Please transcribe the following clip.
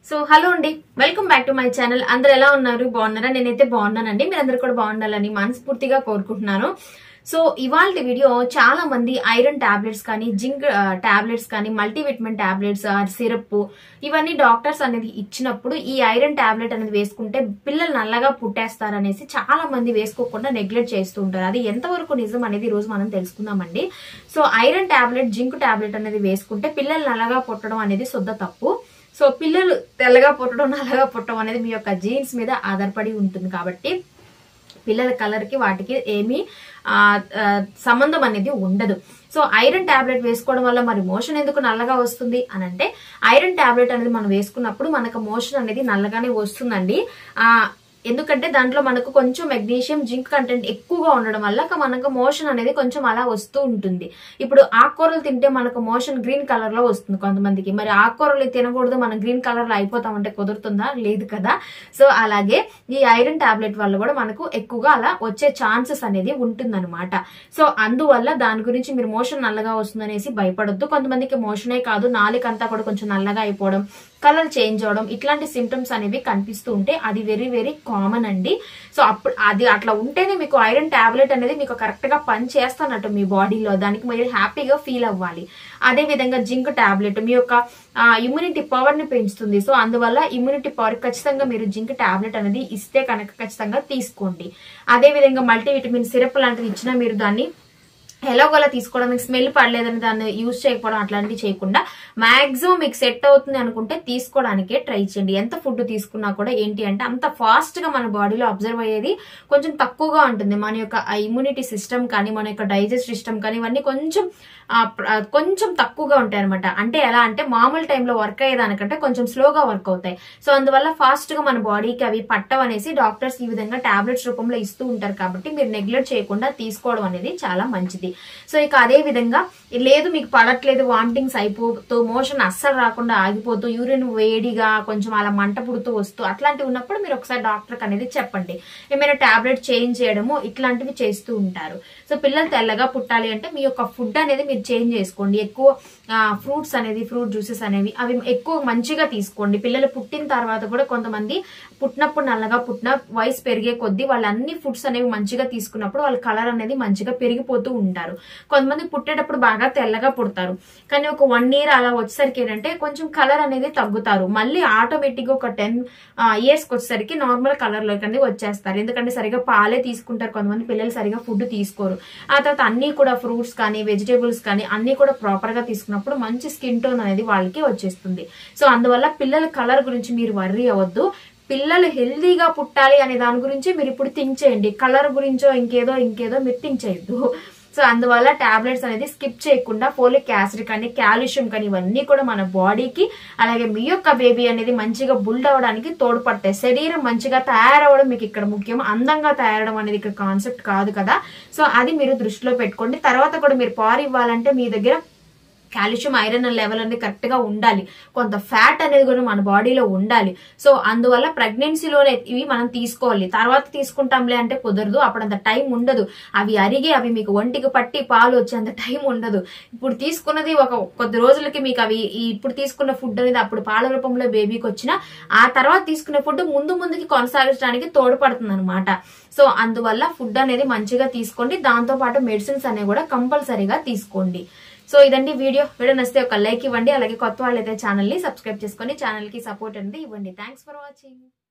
so hello అండి welcome back to my channel అందరు ఎలా ఉన్నారు బాగున్నారా నేనైతే బాగున్నానండి మీరందరూ కూడా బాగుండాలని మనస్ఫూర్తిగా కోరుకుంటున్నాను సో ఇవాళ వీడియో చాలా మంది ఐరన్ టాబ్లెట్స్ కానీ జింక్ టాబ్లెట్స్ కానీ మల్టీవిటమిన్ టాబ్లెట్స్ సిరప్ ఇవన్నీ డాక్టర్స్ అనేది ఇచ్చినప్పుడు ఈ ఐరన్ టాబ్లెట్ అనేది వేసుకుంటే పిల్లలు నల్లగా పుట్టేస్తారనేసి చాలా మంది వేసుకోకుండా నెగ్లెక్ట్ చేస్తూ ఉంటారు అది ఎంతవరకు నిజం అనేది ఈ రోజు మనం తెలుసుకుందామండి so iron tablet zinc tablet అనేది వేసుకుంటే పిల్లలు నల్లగా పుట్టడం అనేది శుద్ధ తప్పు సో పిల్లలు తెల్లగా పుట్టడం నల్లగా పుట్టడం అనేది మీ యొక్క జీన్స్ మీద ఆధారపడి ఉంటుంది కాబట్టి పిల్లల కలర్ కి వాటికి ఏమీ ఆ, ఆ, సంబంధం అనేది ఉండదు సో ఐరన్ టాబ్లెట్ వేసుకోవడం వల్ల మరి మోషన్ ఎందుకు నల్లగా వస్తుంది అని అంటే ఐరన్ టాబ్లెట్ అనేది మనం వేసుకున్నప్పుడు మనకు మోషన్ అనేది నల్లగానే వస్తుందండి ఆ ఎందుకంటే దాంట్లో మనకు కొంచెం మెగ్నీషియం జింక్ కంటెంట్ ఎక్కువగా ఉండడం వల్ల క- మనకు మోషన్ అనేది కొంచెం అలా వస్తూ ఉంటుంది ఇప్పుడు ఆకుకూరలు తింటే మనకు మోషన్ గ్రీన్ కలర్ లో వస్తుంది కొంతమందికి మరి ఆకుకూరలు తినకూడదు మనం గ్రీన్ కలర్ లో అయిపోతామంటే కుదురుతుందా లేదు కదా సో అలాగే ఈ ఐరన్ టాబ్లెట్ వల్ల కూడా మనకు ఎక్కువగా అలా వచ్చే ఛాన్సెస్ అనేది ఉంటుందన్నమాట సో అందువల్ల దాని గురించి మీరు మోషన్ నల్లగా వస్తుందనేసి భయపడొద్దు కొంతమందికి మోషనే కాదు నాలుకంతా కూడా కొంచెం నల్లగా అయిపోవడం కలర్ చేంజ్ అవడం ఇట్లాంటి సిమ్టమ్స్ అనేవి కనిపిస్తూ ఉంటే అది వెరీ వెరీ కామన్ అండి సో అప్పుడు అది అట్లా ఉంటేనే మీకు ఐరన్ టాబ్లెట్ అనేది మీకు కరెక్ట్ గా పని చేస్తున్నట్టు మీ బాడీలో దానికి మీరు హ్యాపీగా ఫీల్ అవ్వాలి అదే విధంగా జింక్ టాబ్లెట్ మీ యొక్క ఇమ్యూనిటీ పవర్ ని పెంచుతుంది సో అందువల్ల ఇమ్యూనిటీ పవర్ ఖచ్చితంగా మీరు జింక్ టాబ్లెట్ అనేది ఇస్తే కనుక ఖచ్చితంగా తీసుకోండి అదే విధంగా మల్టీవిటమిన్ సిరప్ లాంటిది ఇచ్చినా మీరు దాన్ని ఎలాగోలా తీసుకోవడం మీకు స్మెల్ పడలేదని దాన్ని యూజ్ చేయకపోవడం అట్లాంటివి చేయకుండా మాక్సిమం మీకు సెట్ అవుతుంది అనుకుంటే తీసుకోవడానికే ట్రై చేయండి ఎంత ఫుడ్ తీసుకున్నా కూడా ఏంటి అంటే అంత ఫాస్ట్ గా మన బాడీలో అబ్జర్వ్ అయ్యేది కొంచెం తక్కువగా ఉంటుంది మన యొక్క ఇమ్యూనిటీ సిస్టమ్ కానీ మన యొక్క డైజెస్ట్ సిస్టమ్ కానీ ఇవన్నీ కొంచెం ఆ, ప్ర- ఆ, కొంచెం తక్కువగా ఉంటాయి అనమాట అంటే ఎలా అంటే మామూలు టైంలో వర్క్ అయ్యేదానికంటే కొంచెం స్లోగా వర్క్ అవుతాయి సో అందువల్ల ఫాస్ట్ గా మన బాడీకి అవి పట్టవనేసి డాక్టర్స్ ఈ విధంగా టాబ్లెట్స్ రూపంలో ఇస్తూ ఉంటారు కాబట్టి మీరు నెగ్లెక్ట్ చేయకుండా తీసుకోవడం అనేది చాలా మంచిది సో ఇక అదే విధంగా లేదు మీకు పడట్లేదు వామిటింగ్స్ అయిపోతూ మోషన్ అస్సలు రాకుండా ఆగిపోతూ యూరిన్ వేడిగా కొంచెం అలా మంట పుడుతూ వస్తూ అట్లాంటివి ఉన్నప్పుడు మీరు ఒకసారి డాక్టర్ అనేది చెప్పండి ఏమైనా టాబ్లెట్ చేంజ్ చేయడము ఇట్లాంటివి చేస్తూ ఉంటారు సో పిల్లలు తెల్లగా పుట్టాలి అంటే మీ యొక్క ఫుడ్ అనేది మీరు చేంజ్ చేసుకోండి ఎక్కువ ఫ్రూట్స్ అనేది ఫ్రూట్ జ్యూసెస్ అనేవి అవి ఎక్కువ మంచిగా తీసుకోండి పిల్లలు పుట్టిన తర్వాత కూడా కొంతమంది పుట్టినప్పుడు నల్లగా పుట్టిన వయసు పెరిగే కొద్దీ వాళ్ళు అన్ని ఫుడ్స్ అనేవి మంచిగా తీసుకున్నప్పుడు వాళ్ళ కలర్ అనేది మంచిగా పెరిగిపోతూ ఉంటారు కొంతమంది పుట్టేటప్పుడు బాగా తెల్లగా పుడతారు కానీ ఒక వన్ ఇయర్ అలా వచ్చేసరికి ఏంటంటే కొంచెం కలర్ అనేది తగ్గుతారు మళ్ళీ ఆటోమేటిక్ గా ఒక టెన్ ఇయర్స్ వచ్చేసరికి నార్మల్ కలర్ లోకి అనేది వచ్చేస్తారు ఎందుకంటే సరిగా పాలే తీసుకుంటారు కొంతమంది పిల్లలు సరిగా ఫుడ్ తీసుకోరు ఆ తర్వాత అన్ని కూడా ఫ్రూట్స్ కానీ వెజిటేబుల్స్ కానీ అన్ని కూడా ప్రాపర్ గా తీసుకున్నప్పుడు మంచి స్కిన్ టోన్ అనేది వాళ్ళకి వచ్చేస్తుంది సో అందువల్ల పిల్లల కలర్ గురించి మీరు వర్రీ అవ్వద్దు పిల్లలు హెల్దీగా పుట్టాలి అనే దాని గురించి మీరు ఇప్పుడు థింక్ చేయండి కలర్ గురించో ఇంకేదో ఇంకేదో మీరు థింక్ చేయొద్దు సో అందువల్ల టాబ్లెట్స్ అనేది స్కిప్ చేయకుండా ఫోలిక్ యాసిడ్ కానీ కాల్షియం కానీ ఇవన్నీ కూడా మన బాడీకి అలాగే మీ యొక్క బేబీ అనేది మంచిగా బుల్డ్ అవ్వడానికి తోడ్పడతాయి శరీరం మంచిగా తయారవడం మీకు ఇక్కడ ముఖ్యం అందంగా తయారవడం అనేది ఇక్కడ కాన్సెప్ట్ కాదు కదా సో అది మీరు దృష్టిలో పెట్టుకోండి తర్వాత కూడా మీరు పాలు ఇవ్వాలంటే మీ దగ్గర కాల్షియం ఐరన్ లెవెల్ అనేది కరెక్ట్ గా ఉండాలి కొంత ఫ్యాట్ అనేది కూడా మన బాడీలో ఉండాలి సో అందువల్ల ప్రెగ్నెన్సీలోనే ఇవి మనం తీసుకోవాలి తర్వాత తీసుకుంటాంలే అంటే కుదరదు అప్పుడు అంత టైం ఉండదు అవి అరిగి అవి మీకు ఒంటికి పట్టి పాలు వచ్చేంత టైం ఉండదు ఇప్పుడు తీసుకున్నది ఒక కొద్ది రోజులకి మీకు అవి ఈ ఇప్పుడు తీసుకున్న ఫుడ్ అనేది అప్పుడు పాల రూపంలో బేబీకి వచ్చిన ఆ తర్వాత తీసుకునే ఫుడ్ ముందు ముందుకి కొనసాగించడానికి తోడ్పడుతుంది అనమాట సో అందువల్ల ఫుడ్ అనేది మంచిగా తీసుకోండి దాంతో పాటు మెడిసిన్స్ అనేవి కూడా కంపల్సరీగా తీసుకోండి సో ఇదండి వీడియో వీడియో నచ్చితే ఒక లైక్ ఇవ్వండి అలాగే కొత్త వాళ్ళైతే ఛానల్ ని సబ్స్క్రైబ్ చేసుకొని ఛానల్ కి సపోర్ట్ అనేది ఇవ్వండి థ్యాంక్స్ ఫర్ వాచింగ్